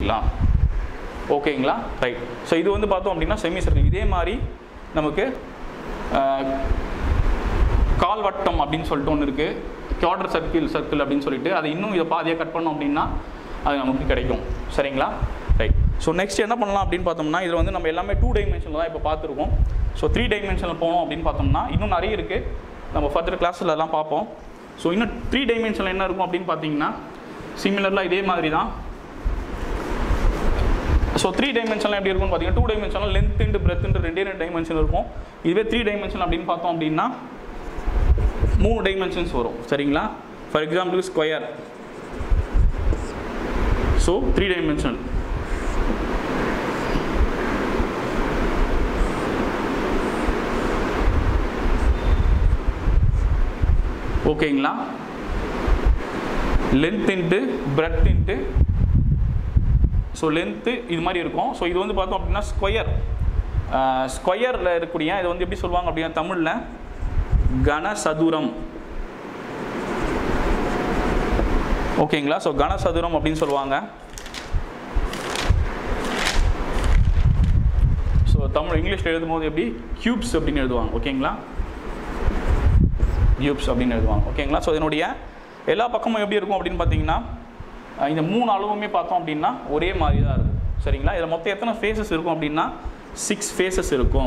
பண்ணிக்கலாம் ஓகேங்களா right so இது வந்து பார்த்தோம் அப்படின்னா செமி சர்க்கிள் இதே மாதிரி நமக்கு அஹ், கால்வட்டம் அப்படின்னு சொல்லிட்டு ஒன்று இருக்குது குவார்டர் சர்க்கிள் சர்க்கிள் அப்படின்னு சொல்லிட்டு அதை இன்னும் இதை பாதியாக கட் பண்ணோம் அப்படின்னா அது நமக்கு கிடைக்கும் சரிங்களா ரைட் ஸோ நெக்ஸ்ட் என்ன பண்ணலாம் அப்படின்னு பார்த்தோம்னா இதில் வந்து நம்ம எல்லாமே டூ டைமென்ஷனில் தான் இப்போ பார்த்துருக்கோம் ஸோ த்ரீ டைமென்ஷனில் போனோம் அப்படின்னு பார்த்தோம்னா இன்னும் நிறைய இருக்குது நம்ம ஃபர்தர் கிளாஸில் எல்லாம் பார்ப்போம் ஸோ இன்னும் த்ரீ டைமென்ஷனில் என்ன இருக்கும் அப்படின்னு பார்த்தீங்கன்னா சிமிலர்லாம் இதே மாதிரி தான் ஸோ த்ரீ டைமென்ஷனில் எப்படி இருக்கும்னு பார்த்தீங்கன்னா டூ டைமென்ஷனில் லென்த் இன்ட்டு பிரெத் ரெண்டே ரெண்டு டைமென்ஷன் இருக்கும் இதுவே த்ரீ டைமென்ஷன் அப்படின்னு பார்த்தோம் அப்படின்னா மூணு டைமென்ஷன்ஸ் வரும் சரிங்களா for example square so three dimensional ஓகேங்களா length into breadth into so length இது மாதிரி இருக்கும் ஸோ இது வந்து பார்த்தோம் அப்படின்னா ஸ்கொயர் ஸ்கொயரில் இருக்கக்கூடிய இது வந்து எப்படி சொல்லுவாங்க அப்படின்னா தமிழில் கனசதுரம் ஓகேங்களா ஸோ கனசதுரம் அப்படின்னு சொல்லுவாங்க ஸோ தமிழ் இங்கிலீஷில் எழுதும்போது எப்படி கியூப்ஸ் அப்படின்னு எழுதுவாங்க ஓகேங்களா கியூப்ஸ் அப்படின்னு எழுதுவாங்க ஓகேங்களா ஸோ இதனுடைய எல்லா பக்கமும் எப்படி இருக்கும் அப்படின்னு பார்த்தீங்கன்னா அஹ் இந்த மூணு அளவுமே பார்த்தோம் அப்படின்னா ஒரே மாதிரி தான் இருக்கும் சரிங்களா இதில் மொத்தம் எத்தனை ஃபேஸஸ் இருக்கும் அப்படின்னா சிக்ஸ் ஃபேஸஸ் இருக்கும்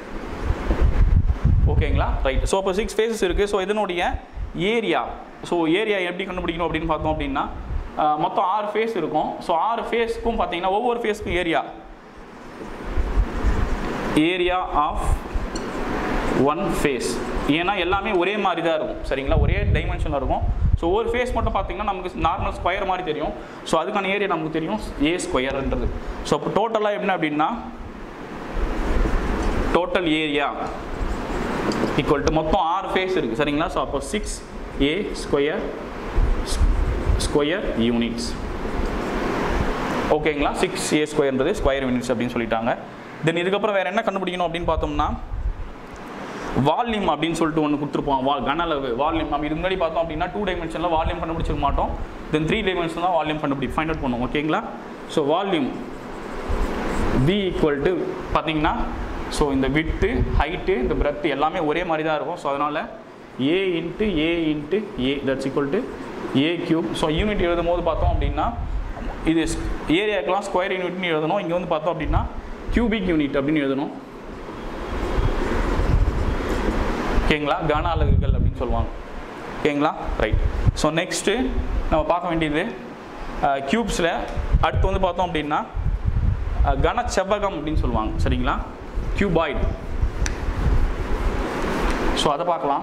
ஓகேங்களா ரைட் ஸோ அப்போ சிக்ஸ் ஃபேஸஸ் இருக்குது ஸோ இதனுடைய ஏரியா ஸோ ஏரியா எப்படி கண்டுபிடிக்கணும் அப்படின்னு பார்த்தோம் அப்படின்னா அஹ் மொத்தம் ஆறு ஃபேஸ் இருக்கும் ஸோ ஆறு ஃபேஸ்க்கும் பார்த்தீங்கன்னா ஒவ்வொரு ஃபேஸ்க்கும் area area of one face ஏன்னா எல்லாமே ஒரே மாதிரி தான் இருக்கும் சரிங்களா ஒரே டைமென்ஷனில் இருக்கும் ஸோ ஒரு ஃபேஸ் மட்டும் பார்த்தீங்கன்னா நமக்கு நார்மல் ஸ்கொயர் மாதிரி தெரியும் ஸோ அதுக்கான ஏரியா நமக்கு தெரியும் ஏ ஸ்கொயர்ன்றது ஸோ அப்போ டோட்டலாக என்ன அப்படின்னா டோட்டல் ஏரியா ஈக்குவல் டு மொத்தம் ஆறு ஃபேஸ் இருக்குது சரிங்களா ஸோ அப்போ six A square square units ஓகேங்களா சிக்ஸ் ஏ ஸ்கொயர்ன்றது ஸ்கொயர் யூனிட்ஸ் அப்படின்னு சொல்லிட்டாங்க தென் இதுக்கப்புறம் வேறு என்ன கண்டுபிடிக்கணும் அப்படின்னு பார்த்தோம்னா வால்யூம் அப்படின்னு சொல்லிட்டு ஒன்று கொடுத்துருப்போம் வா கன அளவு வால்யூம் நம்ம இதுக்கு முன்னாடி பார்த்தோம் அப்படின்னா டூ டைமென்ஷனில் வால்யூம் கண்டுபிடிச்சிக்க மாட்டோம் தென் த்ரீ டைமென்ஷன் தான் வால்யூம் கண்டுபிடி ஃபைண்ட் அவுட் பண்ணுவோம் ஓகேங்களா so volume V equal to பார்த்தீங்கன்னா ஸோ இந்த விட்டு ஹைட்டு இந்த பிரெத் எல்லாமே ஒரே மாதிரி தான் இருக்கும் ஸோ அதனால் A into A into A that's equal to A cube so unit எழுதும் போது பார்த்தோம் அப்படின்னா இது ஏரியாக்கெலாம் ஸ்கொயர் யூனிட்னு எழுதணும் இங்கே வந்து பார்த்தோம் அப்படின்னா கியூபிக் யூனிட் அப்படின்னு எழுதணும் ஓகேங்களா கன அலகுகள் அப்படின்னு சொல்லுவாங்க ஓகேங்களா ரைட் ஸோ நெக்ஸ்ட்டு நம்ம பார்க்க வேண்டியது க்யூப்ஸில் அடுத்து வந்து பார்த்தோம் அப்படின்னா அஹ், கன செவ்வகம் அப்படின்னு சொல்லுவாங்க சரிங்களா கியூபாய்டு ஸோ அதை பார்க்கலாம்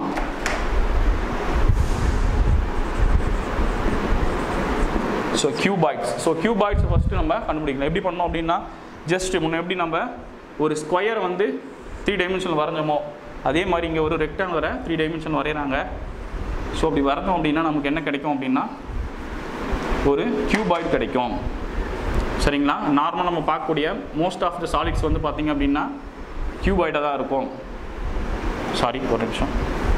so cuboids so cuboids first நம்ம கண்டுபிடிக்கணும் எப்படி பண்ணோம் அப்படின்னா ஜஸ்ட் முன்ன எப்படி நம்ம ஒரு ஸ்கொயர் வந்து த்ரீ டைமென்ஷனில் வரைஞ்சோமோ அதே மாதிரி இங்கே ஒரு ரெக்டாங்குலரை த்ரீ டைமென்ஷன் வரைகிறாங்க ஸோ அப்படி வரைஞ்சோம் அப்படின்னா நமக்கு என்ன கிடைக்கும் அப்படின்னா ஒரு கியூபாய்டு கிடைக்கும் சரிங்களா நார்மலாக நம்ம பார்க்கக்கூடிய மோஸ்ட் ஆஃப் த சாலிட்ஸ் வந்து பார்த்தீங்க அப்படின்னா கியூபாய்டாக தான் இருக்கும் சாரி ஒரு நிமிஷம்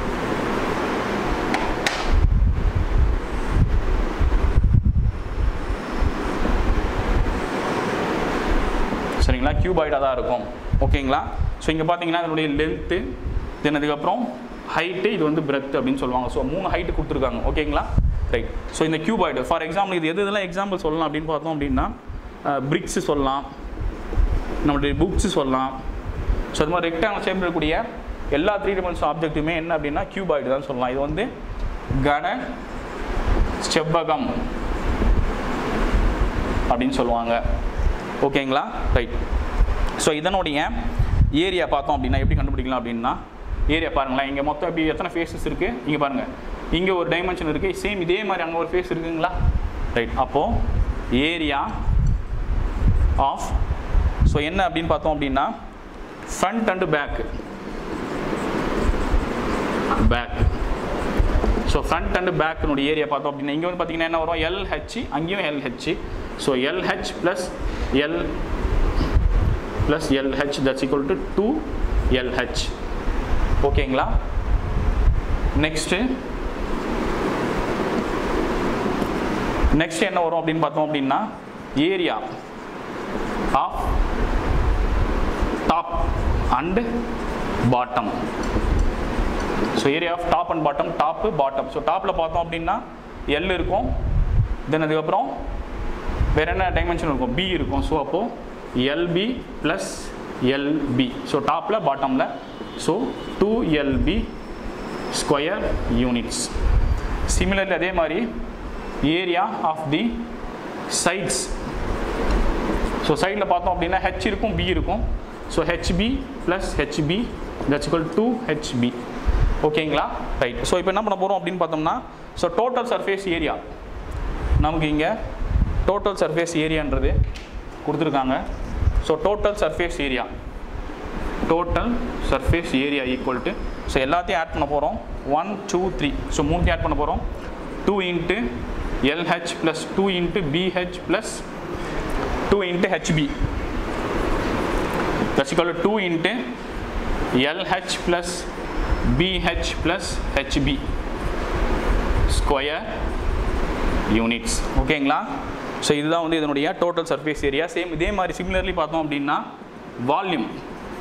சரிங்களா கியூபாய்டாக தான் இருக்கும் ஓகேங்களா ஸோ இங்கே பார்த்தீங்கன்னா அதனுடைய லென்த்து தென் அதுக்கப்புறம் ஹைட்டு இது வந்து பிரெத் அப்படின்னு சொல்லுவாங்க ஸோ மூணு ஹைட்டு கொடுத்துருக்காங்க ஓகேங்களா ரைட் ஸோ இந்த கியூபாய்டு ஃபார் எக்ஸாம்பிள் இது எது இதெல்லாம் எக்ஸாம்பிள் சொல்லலாம் அப்படின்னு பார்த்தோம் அப்படின்னா பிரிக்ஸ் சொல்லலாம் நம்மளுடைய புக்ஸ் சொல்லலாம் ஸோ அது மாதிரி ரெக்டாங்கிள் ஷேப்பில் இருக்கக்கூடிய எல்லா த்ரீ டைமென்ஷன் ஆப்ஜெக்ட்டுமே என்ன அப்படின்னா கியூபாய்டு தான் சொல்லலாம் இது வந்து கன செவ்வகம் அப்படின்னு சொல்லுவாங்க ஓகேங்களா ரைட் ஸோ இதனுடைய ஏரியா பார்த்தோம் அப்படின்னா எப்படி கண்டுபிடிக்கலாம் அப்படின்னா ஏரியா பாருங்களேன் இங்கே மொத்தம் எப்படி எத்தனை ஃபேஸஸ் இருக்குது இங்கே பாருங்கள் இங்கே ஒரு டைமென்ஷன் இருக்குது சேம் இதே மாதிரி அங்கே ஒரு ஃபேஸ் இருக்குங்களா ரைட் அப்போது ஏரியா ஆஃப் ஸோ என்ன அப்படின்னு பார்த்தோம் அப்படின்னா front and back back so front and பேக்கினுடைய ஏரியா பார்த்தோம் அப்படின்னா இங்கே வந்து பார்த்தீங்கன்னா என்ன வரும் எல்ஹெச் அங்கேயும் LH so LH plus L plus LH that's equal to two LH ஓகேங்களா நெக்ஸ்ட்டு நெக்ஸ்ட் என்ன வரும் அப்படின்னு பார்த்தோம் அப்படின்னா area of top and bottom so area of top and bottom top bottom so டாப்பில் பார்த்தோம் அப்படின்னா எல் இருக்கும் தென் அதுக்கப்புறம் வேற என்ன டைமென்ஷன் இருக்கும் பி இருக்கும் ஸோ அப்போது எல்பி ப்ளஸ் எல்பி ஸோ டாப்பில் பாட்டமில் so two LB square units similarly அதே மாதிரி area of the sides so சைடில் பார்த்தோம் அப்படின்னா ஹெச் இருக்கும் பி இருக்கும் so HB plus HB that's equal to HB ஓகேங்களா ரைட் ஸோ இப்போ என்ன பண்ண போகிறோம் அப்படின்னு பார்த்தோம்னா ஸோ டோட்டல் சர்ஃபேஸ் ஏரியா நமக்கு இங்கே டோட்டல் சர்ஃபேஸ் ஏரியான்றது கொடுத்துருக்காங்க so total surface area total surface area equal to so எல்லாத்தையும் ஆட் பண்ண போகிறோம் ஒன் டூ த்ரீ ஸோ மூணுத்தையும் ஆட் பண்ண போகிறோம் two into LH plus two into BH plus two into HB that's equal to 2 into LH plus BH plus HB square units ஓகேங்களா so இதுதான் வந்து இதனுடைய டோட்டல் சர்ஃபேஸ் ஏரியா சேம் இதே மாதிரி similarly பார்த்தோம் அப்படின்னா வால்யூம்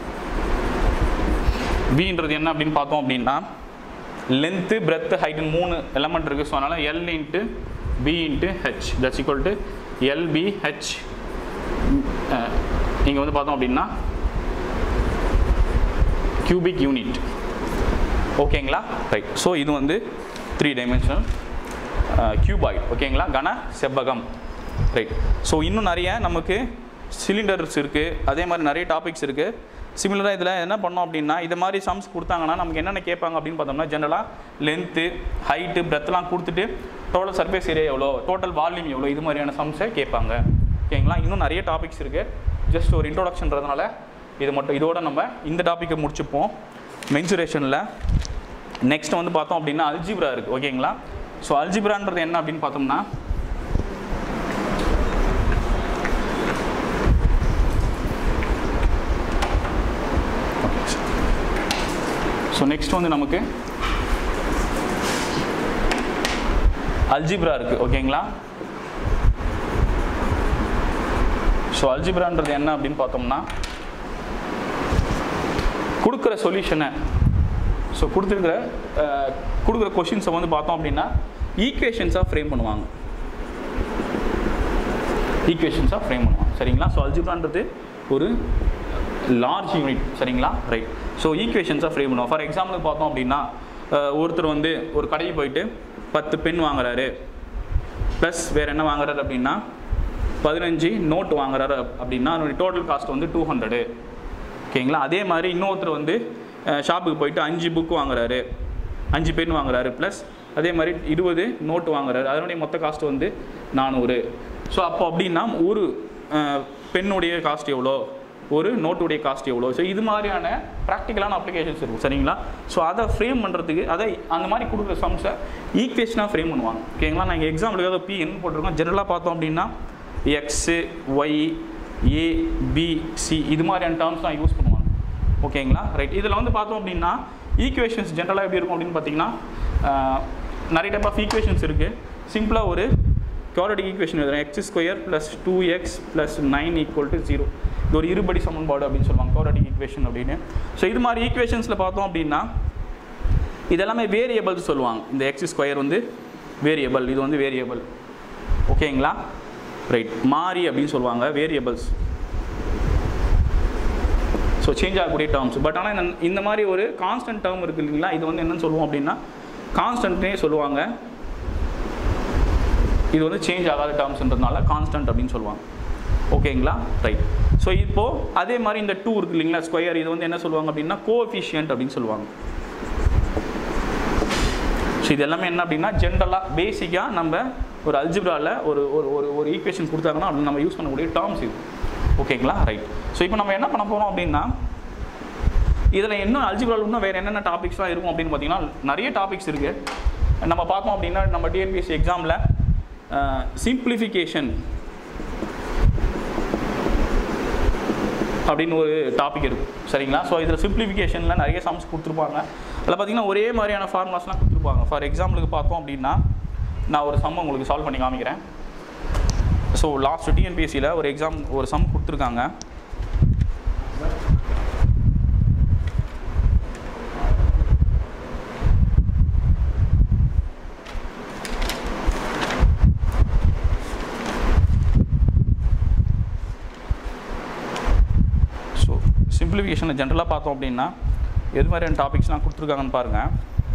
வின்றது என்ன அப்படின்னு பார்த்தோம் அப்படின்னா லென்த்து பிரெத்து ஹைட்னு மூணு எலமெண்ட் இருக்குது ஸோ அதனால் L into B into H that's equal to LB H இங்கே வந்து பார்த்தோம் அப்படின்னா கியூபிக் யூனிட் ஓகேங்களா ரைட் ஸோ இது வந்து த்ரீ டைமென்ஷனல் கியூபாய்ட் ஓகேங்களா கன செவ்வகம் ரைட் ஸோ இன்னும் நிறைய நமக்கு சிலிண்டர்ஸ் இருக்குது அதே மாதிரி நிறைய டாபிக்ஸ் இருக்குது சிமிலராக இதில் என்ன பண்ணோம் அப்படின்னா இது மாதிரி சம்ஸ் கொடுத்தாங்கன்னா நமக்கு என்னென்ன கேட்பாங்க அப்படின்னு பார்த்தோம்னா ஜென்ரலாக லென்த்து ஹைட்டு பிரெத்லாம் கொடுத்துட்டு டோட்டல் சர்ஃபேஸ் ஏரியா எவ்வளோ டோட்டல் வால்யூம் எவ்வளோ இது மாதிரியான சம்ஸை கேட்பாங்க ஓகேங்களா இன்னும் நிறைய டாபிக்ஸ் இருக்குது ஜஸ்ட் ஒரு இன்ட்ரோடக்ஷன்றதுனால இது மட்டும் இதோட நம்ம இந்த டாப்பிக்கை முடிச்சுப்போம் மென்சுரேஷனில் நெக்ஸ்ட் வந்து பார்த்தோம் அப்படின்னா அல்ஜிப்ரா இருக்குது ஓகேங்களா ஸோ அல்ஜிப்ரான்றது என்ன அப்படின்னு பார்த்தோம்னா ஸோ நெக்ஸ்ட் வந்து நமக்கு அல்ஜிப்ரா இருக்குது ஓகேங்களா ஸோ அல்ஜிப்ரான்றது என்ன அப்படின்னு பார்த்தோம்னா கொடுக்குற சொல்யூஷனை ஸோ கொடுத்துருக்கிற அஹ், கொடுக்குற கொஷின்ஸை வந்து பார்த்தோம் அப்படின்னா ஈக்குவேஷன்ஸாக ஃப்ரேம் பண்ணுவாங்க ஈக்குவேஷன்ஸாக ஃப்ரேம் பண்ணுவாங்க சரிங்களா ஸோ அல்ஜிப்ரான்றது ஒரு லார்ஜ் யூனிட் சரிங்களா ரைட் ஸோ ஈக்குவேஷன்ஸாக ஃப்ரேம் பண்ணுவோம் ஃபார் எக்ஸாம்பிளுக்கு பார்த்தோம் அப்படின்னா அஹ், ஒருத்தர் வந்து ஒரு கடைக்கு போயிட்டு பத்து பென் வாங்குறாரு ப்ளஸ் வேறு என்ன வாங்குறாரு அப்படின்னா பதினஞ்சு நோட் வாங்குறாரு அப்படின்னா அதனுடைய டோட்டல் காஸ்ட் வந்து டூ ஹண்ட்ரடு ஓகேங்களா அதே மாதிரி இன்னொருத்தர் வந்து ஷாப்புக்கு போயிட்டு அஞ்சு புக் வாங்குறாரு அஞ்சு பென் வாங்குறாரு ப்ளஸ் அதே மாதிரி இருபது நோட்டு வாங்குறாரு அதனுடைய மொத்த காஸ்ட் வந்து நானூறு ஸோ அப்போ அப்படின்னா ஒரு பெண்ணுடைய காஸ்ட் எவ்வளோ ஒரு நோட்டுடைய காஸ்ட் எவ்வளோ ஸோ இது மாதிரியான ப்ராக்டிக்கலான அப்ளிகேஷன்ஸ் இருக்கும் சரிங்களா ஸோ அதை ஃப்ரேம் பண்ணுறதுக்கு அதை அந்த மாதிரி கொடுக்குற சம்ஸை ஈக்குவேஷனாக ஃப்ரேம் பண்ணுவாங்க ஓகேங்களா நாங்கள் எக்ஸாம்பிளுக்கு பி என்ன போட்டிருக்கோம் ஜென்ரலாக பார்த்தோம் அப்படின்னா X Y A B C இது மாதிரியான டேர்ம்ஸ் தான் யூஸ் பண்ணுவாங்க ஓகேங்களா ரைட் இதில் வந்து பார்த்தோம் அப்படின்னா ஈக்குவேஷன்ஸ் ஜென்ரலாக எப்படி இருக்கும் அப்படின்னு பார்த்தீங்கன்னா ஆஹ், நிறைய டைப் ஆஃப் ஈக்குவேஷன்ஸ் இருக்குது சிம்பிளாக ஒரு குவாடிக் ஈக்குவேஷன் எழுதுறேன் X square plus two X plus nine equal to zero இது ஒரு இருபடி சமன்பாடு அப்படின்னு சொல்லுவாங்க குவாடிக் ஈக்குவேஷன் அப்படின்னு ஸோ இது மாதிரி ஈக்குவேஷன்ஸில் பார்த்தோம் அப்படின்னா இதெல்லாமே வேரியபிள்ஸ் சொல்லுவாங்க இந்த எக்ஸ் ஸ்கொயர் வந்து வேரியபிள் இது வந்து வேரியபிள் ஓகேங்களா ரைட் மாறி அப்படின்னு சொல்லுவாங்க வேரியபிள்ஸ் ஸோ சேஞ்ச் ஆகக்கூடிய டேர்ம்ஸ் பட் ஆனால் இந்த இந்த மாதிரி ஒரு கான்ஸ்டன்ட் டேர்ம் இருக்குது இல்லைங்களா இது வந்து என்னன்னு சொல்லுவோம் அப்படின்னா கான்ஸ்டன்ட்னே சொல்லுவாங்க இது வந்து சேஞ்ச் ஆகாத டேர்ம்ஸ்ன்றதுனால கான்ஸ்டன்ட் அப்படின்னு சொல்லுவாங்க ஓகேங்களா ரைட் ஸோ இப்போது அதே மாதிரி இந்த டூ இருக்கு இல்லைங்களா ஸ்கொயர் இது வந்து என்ன சொல்லுவாங்க அப்படின்னா கோஎஃபிஷியன்ட் அப்படின்னு சொல்லுவாங்க ஸோ இது எல்லாமே என்ன அப்படின்னா ஜென்ரலாக பேசிக்காக நம்ம ஒரு அல்ஜிப்ராவில் ஒரு ஒரு ஒரு ஒரு ஈக்குவேஷன் கொடுத்தாங்கன்னா அது நம்ம யூஸ் பண்ணக்கூடிய டேர்ம்ஸ் இது ஓகேங்களா ரைட் ஸோ இப்போ நம்ம என்ன பண்ண போகிறோம் அப்படின்னா இதில் இன்னும் அல்ஜிப்ராவில் இன்னும் வேறு என்னென்ன டாபிக்ஸ்லாம் இருக்கும் அப்படின்னு பார்த்தீங்கன்னா நிறைய டாபிக்ஸ் இருக்குது நம்ம பார்த்தோம் அப்படின்னா நம்ம டிஎன்பிஎஸ்சி எக்ஸாமில் சிம்பிளிஃபிகேஷன் அப்படின்னு ஒரு டாபிக் இருக்கும் சரிங்களா ஸோ இதில் சிம்பிளிஃபிகேஷனில் நிறைய சம்ஸ் கொடுத்துருப்பாங்க அதில் பார்த்தீங்கன்னா ஒரே மாதிரியான ஃபார்முலாஸ்லாம் கொடுத்துருப்பாங்க ஃபார் எக்ஸாம்பிளுக்கு பார்த்தோம் அப்படின்னா நான் ஒரு சம் உங்களுக்கு சால்வ் பண்ணி காமிக்கிறேன் ஸோ லாஸ்ட் டிஎன்பிஎஸ்சியில் ஒரு எக்ஸாம் ஒரு சம் கொடுத்துருக்காங்க ஸோ சிம்பிளிஃபிகேஷனை ஜென்ரலாக பார்த்தோம் அப்படின்னா எது மாதிரியான டாபிக்ஸ்லாம் கொடுத்துருக்காங்கன்னு பாருங்கள்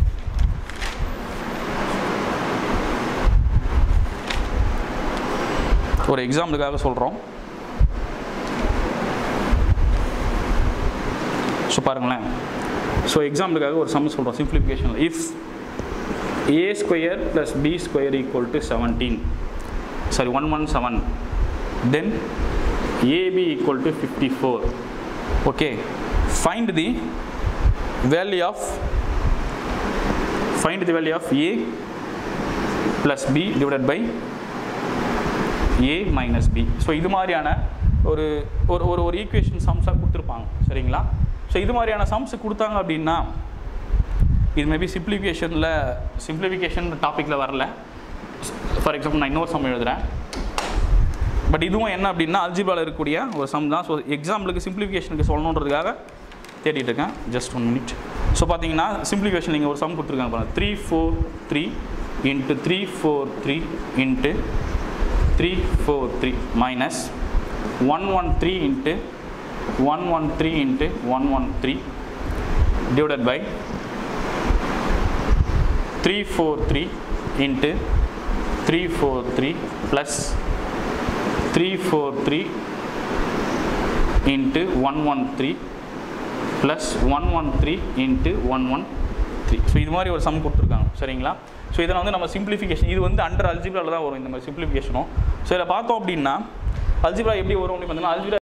ஒரு எக்ஸாம்பிளுக்காக சொல்கிறோம் ஸோ பாருங்களேன் ஸோ எக்ஸாம்பிளுக்காக ஒரு சம் சொல்கிறோம் simplification if A square plus B square equal to seventeen sorry one one seven then AB equal to fifty four okay find the value of find the value of A plus B divided by A minus B so இது மாதிரியான ஒரு ஒரு ஒரு ஒரு equation சம்ஸாக கொடுத்துருப்பாங்க சரிங்களா so இது மாதிரியான சம்ஸ் கொடுத்தாங்க அப்படின்னா இது மேபி சிம்பிளிஃபிகேஷனில் சிம்பிளிஃபிகேஷன் டாப்பிக்கில் வரல ஃபார் எக்ஸாம்பிள் நான் இன்னொரு சம் எழுதுகிறேன் பட் இதுவும் என்ன அப்படின்னா அல்ஜிபாவில் இருக்கக்கூடிய ஒரு சம் தான் ஸோ எக்ஸாம்பிளுக்கு சிம்பிளிஃபிகேஷனுக்கு சொல்லணுன்றதுக்காக தேடிட்டு இருக்கேன் ஜஸ்ட் ஒன் மினிட் ஸோ பார்த்தீங்கன்னா சிம்பிளிஃபிகேஷன் நீங்கள் ஒரு சம் கொடுத்துருக்காங்க பாருங்கள் three four three into three four three into three four three minus one one three into one one three into one one three divided by three four three into three four three plus three four three into one one three plus one one three into one one three so இது மாதிரி ஒரு sum கொடுத்துருக்காங்க சரிங்களா so இதில் வந்து நம்ம simplification இது வந்து அண்டர் அல்ஜிப்ராவில் தான் வரும் இந்த மாதிரி சிம்பிளிஃபிகேஷனும் ஸோ இதில் பார்த்தோம் அப்படின்னா அல்ஜிப்ரா எப்படி வரும் அப்படின்னு பார்த்தீங்கன்னா அல்ஜிப்ரா